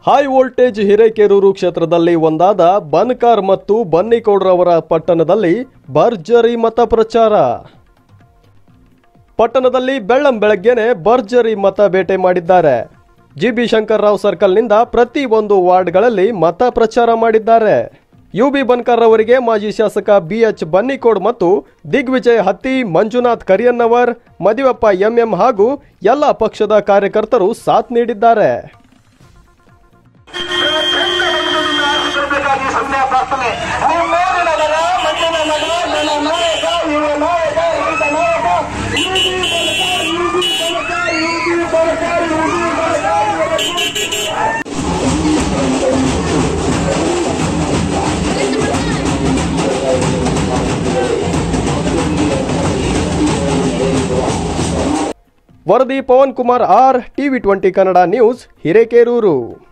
high voltage Hirekerur ಕ್ಷೇತ್ರದಲ್ಲಿ ಒಂದಾದ ಬನ್ಕಾರ್ ಮತ್ತು ಬನ್ನಿಕೌಡ್ರವರ ಪಟ್ಟಣದಲ್ಲಿ ಭರ್ಜರಿ ಮತ ಪ್ರಚಾರ ಪಟ್ಟಣದಲ್ಲಿ ಬೆಳ್ಳಂ ಬೆಳಗ್ಗೆನೆ ಭರ್ಜರಿ ಮತ ಬೇಟೆ ಮಾಡಿದ್ದಾರೆ ಜಿ ಬಿ ಶಂಕರ್ರಾವ್ ಸರ್ಕಲ್ನಿಂದ ಪ್ರತಿ ಒಂದು ವಾರ್ಡ್ಗಳಲ್ಲಿ ಮತ ಪ್ರಚಾರ ಮಾಡಿದ್ದಾರೆ ಯು ಬಿ ಬನ್ಕರ್ ಅವರಿಗೆ ಮಾಜಿ ಶಾಸಕ ಬಿ ಎಚ್ ಬನ್ನಿಕೋಡ್ ಮತ್ತು ದಿಗ್ವಿಜಯ್ ಹತ್ತಿ ಮಂಜುನಾಥ್ ಕರಿಯನ್ನವರ್ ಮದಿವಪ್ಪ ಎಂಎಂ ಹಾಗೂ ಎಲ್ಲ ಪಕ್ಷದ ಕಾರ್ಯಕರ್ತರು ಸಾಥ್ ನೀಡಿದ್ದಾರೆ ಬೇಕಾಗಿ ಸಂಧ್ಯಾ ಪ್ರಾರ್ಥನೆ ನಿಮ್ಮೂರು ನಗರ ಮಂಡ್ಯದ ನಗರ ನನ್ನ ನಾಯಕ ಯುವ ನಾಯಕ ರೈತ ನಾಯಕ ಯುಬಿ ಬಳಕ ಯುಬಿ ಬಳಕ ಯುಬಿ ಬಳಕ ಯುಬಿ ಬಳಕ ವರದಿ Pavan Kumar R TV twenty Kannada news Hirekerur